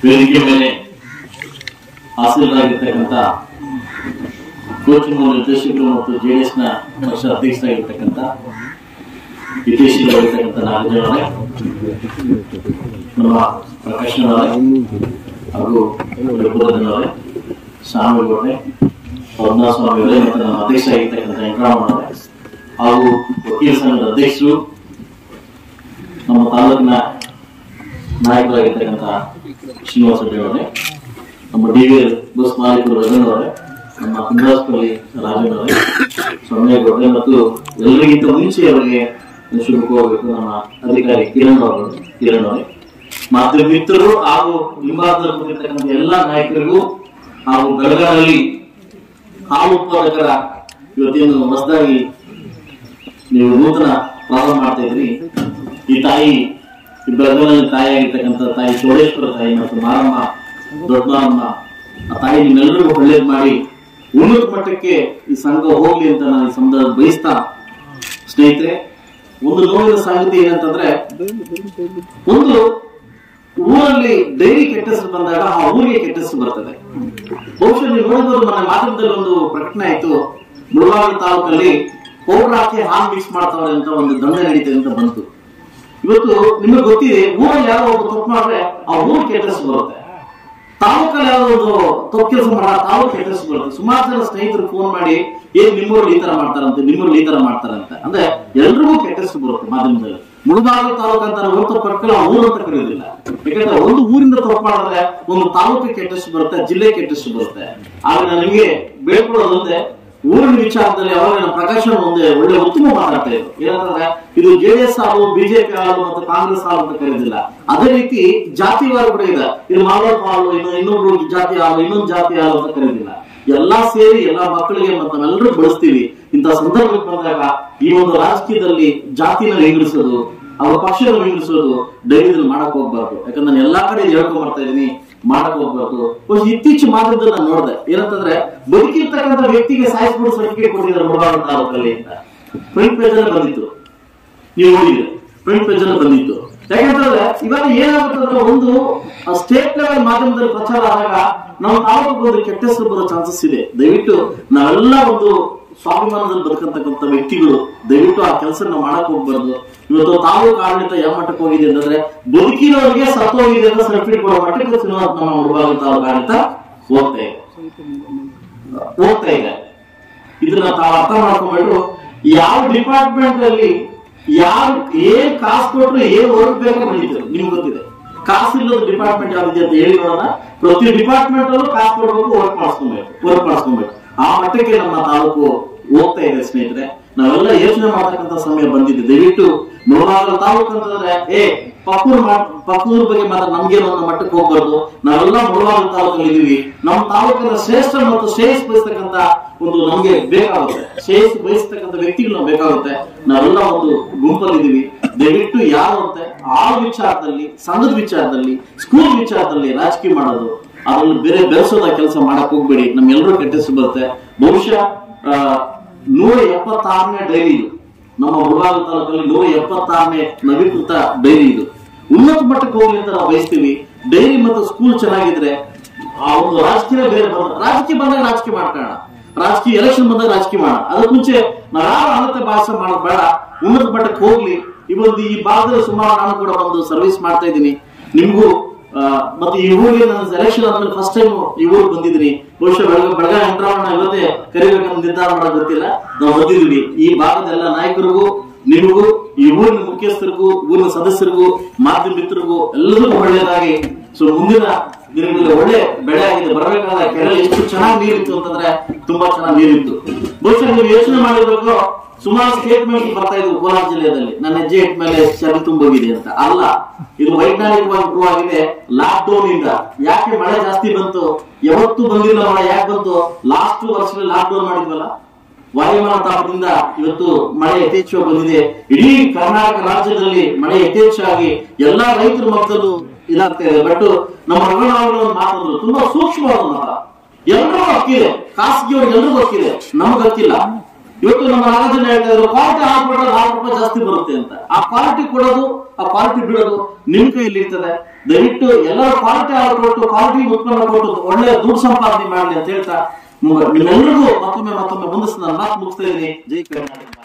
ವೇದಿಕೆ ಮೇಲೆ ಹಾಸನರಾಗಿರ್ತಕ್ಕಂಥ ಕೋಚಿಂಗ್ ನಿರ್ದೇಶಕರು ಮತ್ತು ಜೆಡಿಎಸ್ ನ ಪಕ್ಷ ಅಧ್ಯಕ್ಷರಾಗಿರ್ತಕ್ಕಂಥ ವಿದೇಶಿಗಳಿರ್ತಕ್ಕಂಥ ನಾಗಜನವರೇ ನಮ್ಮ ಪ್ರಕಾಶನವರೇ ಹಾಗೂ ತ್ರಿಪುರದವರೇ ಸ್ವಾಮಿಗೌಡ್ರೆ ಪದ್ಮಾ ಸ್ವಾಮಿಯವರೇ ಮತ್ತು ನಮ್ಮ ಅಧ್ಯಕ್ಷ ಆಗಿರ್ತಕ್ಕಂಥ ವೆಂಕಟರಾಮಣ್ಣವರೇ ಹಾಗೂ ವಕೀಲ ಸಂಘದ ಅಧ್ಯಕ್ಷರು ನಮ್ಮ ತಾಲೂಕಿನ ನಾಯಕರಾಗಿರ್ತಕ್ಕಂಥ ಶ್ರೀನಿವಾಸ ರೆಡ್ಡಿ ಅವರೇ ನಮ್ಮ ಡಿ ವಿ ಬಸ್ ಮಾಲೀಕರು ರಘುನ್ ಅವರೇ ನಮ್ಮ ಕುಂದಾಸ್ಪಲ್ಲಿ ರಾಜನ್ ಅವರೇ ಸೊನ್ನೇಗೌಡ್ರೆ ಮತ್ತು ಎಲ್ಲರಿಗಿಂತ ಮುಂಚೆ ಅವರಿಗೆ ಶುಭ ಹೋಗಬೇಕು ನಮ್ಮ ಅಧಿಕಾರಿ ಕಿರಣ್ ಅವರು ಕಿರಣ್ ಅವರೇ ಮಾಧ್ಯಮ ಮಿತ್ರರು ಹಾಗೂ ಹಿಂಭಾಗದಲ್ಲಿ ಕೂತಿರ್ತಕ್ಕಂಥ ಎಲ್ಲ ನಾಯಕರಿಗೂ ಹಾಗೂ ಬೆಳಗಾವಿಯಲ್ಲಿ ಹಾಲು ಉತ್ಪಾದಕರ ಇವತ್ತೇನು ಹೊಸದಾಗಿ ನೀವು ನೂತನ ಪ್ರಾರಂಭ ಮಾಡ್ತಾ ಇದ್ರಿ ಈ ತಾಯಿ ಈ ಬೆಳಗಾವಿಯಲ್ಲಿ ತಾಯಿಯಾಗಿರ್ತಕ್ಕಂಥ ತಾಯಿ ಚೋಳೇಶ್ವರ ತಾಯಿ ಮತ್ತು ಮಾರಮ್ಮ ದೊಡ್ಡ ಮಾರಮ್ಮ ಆ ತಾಯಿ ನಿಮ್ಮೆಲ್ಲರಿಗೂ ಒಳ್ಳೇದು ಮಾಡಿ ಉನ್ನತ ಮಟ್ಟಕ್ಕೆ ಈ ಸಂಘ ಹೋಗ್ಲಿ ಅಂತ ನಾನು ಈ ಸಂದರ್ಭ ಬಯಸ್ತಾ ಸ್ನೇಹಿತರೆ ಒಂದು ನೋವಿನ ಸಂಗತಿ ಏನಂತಂದ್ರೆ ಒಂದು ಊರಲ್ಲಿ ಡೈರಿ ಕೆಟ್ಟ ಹೆಸರು ಬಂದಾಗ ಆ ಊರಿಗೆ ಕೆಟ್ಟ ಹೆಸರು ಬರ್ತದೆ ಬಹುಶಃ ನೀವು ನೋಡಿದ್ರು ನನ್ನ ಮಾಧ್ಯಮದಲ್ಲಿ ಒಂದು ಪ್ರಕಟಣೆ ಆಯ್ತು ಮುಳಬಾಗಿಲು ತಾಲೂಕಲ್ಲಿ ಪೌಡರ್ ಹಾಕಿ ಹಾಲು ಮಿಕ್ಸ್ ಮಾಡ್ತಾವ್ರೆ ಅಂತ ಒಂದು ದಂಧೆ ನಡೀತದೆ ಅಂತ ಬಂತು ಇವತ್ತು ನಿಮಗೆ ಗೊತ್ತಿದೆ ಊರಲ್ಲಿ ಯಾರೋ ಒಬ್ಬ ತಪ್ಪು ಮಾಡಿದ್ರೆ ಆ ಊರು ಕೆಟ್ಟ ಹೆಸರು ಬರುತ್ತೆ ತಾಲೂಕಲ್ಲಿ ಯಾವ್ದೋ ಒಂದು ತಪ್ಪು ಕೆಲಸ ಮಾಡ ತಾಲೂಕು ಕೆಟ್ಟ ಹೆಸರು ಬರುತ್ತೆ ಸುಮಾರು ಜನ ಸ್ನೇಹಿತರು ಫೋನ್ ಮಾಡಿ ಏನ್ ನಿಮ್ಮೂರಲ್ಲಿ ಈ ತರ ಮಾಡ್ತಾರಂತೆ ನಿಮ್ಮೂರಲ್ಲಿ ಈ ತರ ಮಾಡ್ತಾರಂತೆ ಅಂದ್ರೆ ಎಲ್ರಿಗೂ ಕೆಟ್ಟ ಹೆಸರು ಬರುತ್ತೆ ಮಾಧ್ಯಮದಲ್ಲಿ ಮುಳುಬಾಗಿಲು ತಾಲೂಕು ಅಂತ ಹೊರತು ಪಡ್ಕಲ್ಲ ಆ ಊರು ಅಂತ ಕರೆಯೋದಿಲ್ಲ ಯಾಕಂದ್ರೆ ಒಂದು ಊರಿಂದ ತಪ್ಪು ಮಾಡಿದ್ರೆ ಒಂದು ತಾಲೂಕಿಗೆ ಕೆಟ್ಟ ಹೆಸರು ಬರುತ್ತೆ ಜಿಲ್ಲೆ ಕೆಟ್ಟ ಹೆಸರು ಬರುತ್ತೆ ಆಗ ನಾನು ನಿಮಗೆ ಬೇಡ್ಕೊಳ್ಳೋದಂದ್ರೆ ಊರಿನ ವಿಚಾರದಲ್ಲಿ ಅವಾಗ ನಮ್ಮ ಪ್ರಕಾಶನ ಒಂದೇ ಒಳ್ಳೆ ಉತ್ತಮ ಮಾತಾಡ್ತಾ ಇದ್ರು ಏನಂತಂದ್ರೆ ಇದು ಜೆಡಿಎಸ್ ಹಾಲು ಬಿಜೆಪಿ ಹಾಲು ಮತ್ತು ಕಾಂಗ್ರೆಸ್ ಹಾಲು ಅಂತ ಕರೆಯೋದಿಲ್ಲ ಅದೇ ರೀತಿ ಜಾತಿವಾರ ಕೂಡ ಇದೆ ಇದು ಮಾಲೋಟ್ ಹಾಲು ಇನ್ನು ಇನ್ನೊಬ್ರು ಜಾತಿ ಹಾಲು ಇನ್ನೊಂದು ಜಾತಿ ಹಾಲು ಅಂತ ಕರೆಯೋದಿಲ್ಲ ಎಲ್ಲಾ ಸೇರಿ ಎಲ್ಲಾ ಮಕ್ಕಳಿಗೆ ಮತ್ತು ನಾವೆಲ್ಲರೂ ಬಳಸ್ತೀವಿ ಇಂಥ ಸಂದರ್ಭಕ್ಕೆ ಬಂದಾಗ ಈ ಒಂದು ರಾಜಕೀಯದಲ್ಲಿ ಜಾತಿನ ವಿಂಗಡಿಸೋದು ಅವ್ರ ಪಕ್ಷದ ವಿಂಗಡಿಸೋದು ಡೈರಿಯಲ್ಲಿ ಮಾಡಕ್ ಹೋಗ್ಬಾರ್ದು ಯಾಕಂದ್ರೆ ನಾನು ಎಲ್ಲಾ ಕಡೆ ಹೇಳ್ಕೊಂಡ್ ಬರ್ತಾ ಇದೀನಿ ಮಾಡಕ್ ಹೋಗ್ಬಾರ್ದು ಬಹುಶಃ ಇತ್ತೀಚೆಗೆ ಮಾಧ್ಯಮದಲ್ಲಿ ನಾನು ನೋಡಿದೆ ಏನಂತಂದ್ರೆ ಬದುಕಿರ್ತಕ್ಕಂಥ ವ್ಯಕ್ತಿಗೆ ಸಾಯಿಸ್ಬಿಟ್ಟು ಸರ್ಟಿಫಿಕೇಟ್ ಕೊಟ್ಟಿದ್ದಾರೆ ಮುಳಬಾಗಿಲು ತಾಲೂಕಲ್ಲಿ ಅಂತ ಫ್ರಂಟ್ ಪೇಜ್ ಅಲ್ಲಿ ಬಂದಿತ್ತು ನೀವು ನೋಡಿದ್ರೆ ಫ್ರಂಟ್ ಪೇಜ್ ಅಲ್ಲಿ ಬಂದಿತ್ತು ಯಾಕಂತಂದ್ರೆ ಇವಾಗ ಏನಾಗುತ್ತಂದ್ರೆ ಒಂದು ಸ್ಟೇಟ್ ಲೆವೆಲ್ ಮಾಧ್ಯಮದಲ್ಲಿ ಪ್ರಚಾರ ಆದಾಗ ನಮ್ಮ ತಾಲೂಕು ಒಂದು ಕೆಟ್ಟ ಹೆಸರು ಬರೋ ಚಾನ್ಸಸ್ ಇದೆ ದಯವಿಟ್ಟು ನಾವೆಲ್ಲ ಒಂದು ಸ್ವಾಭಿಮಾನದಲ್ಲಿ ಬದುಕಂತಕ್ಕಂಥ ವ್ಯಕ್ತಿಗಳು ದಯವಿಟ್ಟು ಆ ಕೆಲಸ ನಾವು ಮಾಡಕ್ ಹೋಗ್ಬಾರ್ದು ಇವತ್ತು ತಾಲೂಕು ಆಡಳಿತ ಯಾವ ಮಟ್ಟಕ್ಕೆ ಹೋಗಿದೆ ಅಂತಂದ್ರೆ ಬದುಕಿನವರಿಗೆ ಸತ್ತು ಹೋಗಿದೆ ಅಂತ ಸರ್ಟಿಫಿಕೇಟ್ ಕೊಡೋ ಮಟ್ಟಕ್ಕೆ ಶ್ರೀನಿವಾಸ ನಮ್ಮ ಮುಳಬಾಗಿಲು ತಾಲೂಕು ಆಡಳಿತ ಹೋಗ್ತಾ ಇದೆ ಹೋಗ್ತಾ ಇದೆ ಇದನ್ನ ತಾವು ಅರ್ಥ ಮಾಡ್ಕೊಂಡ್ಬಿಟ್ಟು ಯಾವ ಡಿಪಾರ್ಟ್ಮೆಂಟ್ ಅಲ್ಲಿ ಯಾರು ಏನ್ ಕಾಸು ಕೊಟ್ರು ಏನ್ ವರ್ಕ್ ಬೇಕೋ ನಡೀತದೆ ನಿಮ್ಗೆ ಗೊತ್ತಿದೆ ಕಾಸು ಇಲ್ಲದ ಡಿಪಾರ್ಟ್ಮೆಂಟ್ ಯಾವ್ದಿದೆ ಅಂತ ಹೇಳಿ ನೋಡೋಣ ಪ್ರತಿ ಡಿಪಾರ್ಟ್ಮೆಂಟ್ ಅಲ್ಲೂ ಕಾಸು ಕೊಡ್ಬೇಕು ವರ್ಕ್ ಮಾಡಿಸ್ಕೊಬೇಕು ವರ್ಕ್ ಮಾಡಿಸ್ಕೊಬೇಕು ಆ ಮಟ್ಟಕ್ಕೆ ನಮ್ಮ ತಾಲೂಕು ಹೋಗ್ತಾ ಇದೆ ಸ್ನೇಹಿತರೆ ನಾವೆಲ್ಲ ಯೋಚನೆ ಮಾಡ್ತಕ್ಕಂಥ ಸಮಯ ಬಂದಿದೆ ದಯವಿಟ್ಟು ಮುಳಬಾಗಿಲು ತಾಲೂಕು ಅಂತಂದ್ರೆ ಏ ಪಕ್ಕೂರ್ ಪಕ್ಕೂರ್ ಬಗ್ಗೆ ಮಾತ್ರ ನಮ್ಗೆ ಒಂದು ಮಟ್ಟಕ್ಕೆ ಹೋಗ್ಬಾರ್ದು ನಾವೆಲ್ಲ ಮುಳಬಾಗಿಲು ತಾಲೂಕಲ್ಲಿ ಇದೀವಿ ನಮ್ಮ ತಾಲೂಕಿನ ಶ್ರೇಷ್ಠ ಮತ್ತು ಶ್ರೇಷ್ಠ ಬಯಸ್ತಕ್ಕಂಥ ಒಂದು ನಮ್ಗೆ ಬೇಕಾಗುತ್ತೆ ಶ್ರೇಷ್ಠ ಬಯಸ್ತಕ್ಕಂಥ ವ್ಯಕ್ತಿಗಳು ನಾವು ಬೇಕಾಗುತ್ತೆ ನಾವೆಲ್ಲ ಒಂದು ಗುಂಪಲ್ಲಿ ಇದೀವಿ ದಯವಿಟ್ಟು ಯಾರು ಅಂತೆ ಆ ವಿಚಾರದಲ್ಲಿ ಸಂಘದ ವಿಚಾರದಲ್ಲಿ ಸ್ಕೂಲ್ ವಿಚಾರದಲ್ಲಿ ರಾಜಕೀಯ ಮಾಡೋದು ಅದ್ರಲ್ಲಿ ಬೇರೆ ಬೆಳೆಸೋದ ಕೆಲಸ ಮಾಡಕ್ ಹೋಗ್ಬೇಡಿ ನಮ್ಗೆಲ್ಲರೂ ಕೆಟ್ಟ ಹೆಸರು ಬರುತ್ತೆ ಬಹುಶಃ ಆ, ನೂರ ಎಪ್ಪತ್ತಾರನೇ ಡೈರಿ ಇದು ನಮ್ಮ ಮುಳಬಾಗಿಲು ತಾಲೂಕಲ್ಲಿ ನೂರ ಎಪ್ಪತ್ತಾರನೇ ನವೀಕೃತ ಡೈರಿ ಇದು ಉನ್ನತ ಮಟ್ಟಕ್ಕೆ ಹೋಗ್ಲಿ ಅಂತ ನಾವು ಬಯಸ್ತೀವಿ ಡೈರಿ ಮತ್ತು ಸ್ಕೂಲ್ ಚೆನ್ನಾಗಿದ್ರೆ ಆ ಒಂದು ರಾಜಕೀಯ ಬೇರೆ ಬಂದ ರಾಜಕೀಯ ಬಂದಾಗ ರಾಜಕೀಯ ಮಾಡ್ಕೋಣ ರಾಜಕೀಯ ಎಲೆಕ್ಷನ್ ಬಂದಾಗ ರಾಜಕೀಯ ಮಾಡೋಣ ಅದಕ್ಕೆ ಮುಂಚೆ ನಾವು ಯಾವ ಅನಂತ ಭಾಷೆ ಮಾಡೋದು ಬೇಡ ಉನ್ನತ ಮಟ್ಟಕ್ಕೆ ಹೋಗ್ಲಿ ಇವತ್ತು ಈ ಭಾಗದಲ್ಲಿ ಸುಮಾರು ನಾನು ಕೂಡ ಒಂದು ಸರ್ವಿಸ್ ಮಾಡ್ತಾ ಇದ್ದೀನಿ ನಿಮ್ಗೂ ಆ, ಮತ್ತೆ ಈ ಊರಿಗೆ ನಾನು ಎಲೆಕ್ಷನ್ ಆದ್ಮೇಲೆ ಫಸ್ಟ್ ಟೈಮ್ ಈ ಊರಿಗೆ ಬಂದಿದ್ದೀನಿ ಬಹುಶಃ ಬೆಳಗ ಬೆಳಗಾವಿ ವೆಂಕಟರಮಣ ಇವತ್ತೇ ಕರಿಬೇಕಂತ ನಿರ್ಧಾರ ಮಾಡೋದು ಗೊತ್ತಿಲ್ಲ ನಾವು ಬಂದಿದ್ದೀವಿ ಈ ಭಾಗದ ಎಲ್ಲ ನಾಯಕರಿಗೂ ನಿಮಗೂ ಈ ಊರಿನ ಮುಖ್ಯಸ್ಥರಿಗೂ ಊರಿನ ಸದಸ್ಯರಿಗೂ ಮಾಧ್ಯಮ ಮಿತ್ರರಿಗೂ ಎಲ್ಲರಿಗೂ ಒಳ್ಳೆಯದಾಗಿ ಸೊ ಮುಂದಿನ ದಿನಗಳಲ್ಲಿ ಒಳ್ಳೆ ಬೆಳೆ ಆಗಿದೆ ಬರಬೇಕಾದ ಕೆರೆ ಎಷ್ಟು ಚೆನ್ನಾಗಿ ನೀರಿತ್ತು ಅಂತಂದ್ರೆ ತುಂಬಾ ಚೆನ್ನಾಗಿ ನೀರಿತ್ತು ಬಹುಶಃ ನೀವು ಯೋಚನೆ ಮಾಡಿರ್ಬೇಕು ಸುಮಾರು ಸ್ಟೇಟ್ಮೆಂಟ್ ಬರ್ತಾ ಇದ್ವು ಕೋಲಾರ ಜಿಲ್ಲೆಯಲ್ಲಿ ನನ್ನ ಹೆಜ್ಜೆ ಇಟ್ಟ ಮೇಲೆ ಚಳಿ ತುಂಬೋಗಿದೆ ಅಂತ ಅಲ್ಲ ಇದು ವೈಜ್ಞಾನಿಕವಾಗಿ ಪ್ರೂವ್ ಆಗಿದೆ ಲಾಕ್ ಡೌನ್ ಇಂದ ಯಾಕೆ ಮಳೆ ಜಾಸ್ತಿ ಬಂತು ಯಾವತ್ತೂ ಬಂದಿಲ್ಲ ಮಳೆ ಯಾಕೆ ಬಂತು ಲಾಸ್ಟ್ ವರ್ಷದಲ್ಲಿ ಲಾಕ್ ಡೌನ್ ಮಾಡಿದ್ವಲ್ಲ ವಾಯುಮಾನ ತಾಪದಿಂದ ಇವತ್ತು ಮಳೆ ಯಥೇಚ್ಛವಾಗಿ ಬಂದಿದೆ ಇಡೀ ಕರ್ನಾಟಕ ರಾಜ್ಯದಲ್ಲಿ ಮಳೆ ಯಥೇಚ್ಛಾಗಿ ಎಲ್ಲಾ ರೈತರ ಮಕ್ಕಳು ಇದಾಗ್ತಾ ಇದೆ ಬಟ್ ನಮ್ಮ ರಘುನಾಥ್ ಒಂದು ಮಾತಂದ್ರು ತುಂಬಾ ಸೂಕ್ಷ್ಮವಾದ ಮಾತ ಎಲ್ರಿಗೂ ಹಕ್ಕಿದೆ ಖಾಸಗಿಯವ್ರಿಗೆ ಎಲ್ರಿಗೂ ಹಕ್ಕಿದೆ ನಮ್ಗೆ ಹಕ್ಕಿಲ್ಲ ಇವತ್ತು ನಮ್ಮ ನಾಗಾರ್ಜುನ ಹೇಳ್ತಾ ಇದ್ರು ಕ್ವಾಲಿಟಿ ಹಾಕ್ಬಿಟ್ರೆ ನಾಲ್ಕು ರೂಪಾಯಿ ಜಾಸ್ತಿ ಬರುತ್ತೆ ಅಂತ ಆ ಕ್ವಾಲಿಟಿ ಕೊಡೋದು ಆ ಕ್ವಾಲಿಟಿ ಬಿಡೋದು ನಿಮ್ ಕೈಯಲ್ಲಿ ಇರ್ತದೆ ದಯವಿಟ್ಟು ಎಲ್ಲರೂ ಕ್ವಾಲಿಟಿ ಹಾಲು ಕೊಟ್ಟು ಕ್ವಾಲಿಟಿ ಉತ್ಪನ್ನ ಕೊಟ್ಟು ಒಳ್ಳೆ ದುಡ್ಡು ಸಂಪಾದನೆ ಮಾಡಲಿ ಅಂತ ಹೇಳ್ತಾ ನಿಮ್ಮೆಲ್ಲರಿಗೂ ಮತ್ತೊಮ್ಮೆ ಮತ್ತೊಮ್ಮೆ ಮುಂದಿಸ್ ನಾನು ಮಾತು ಮುಗಿಸ್ತಾ ಇದ್ದೀನಿ ಜೈ ಕರ್ನಾಟಕ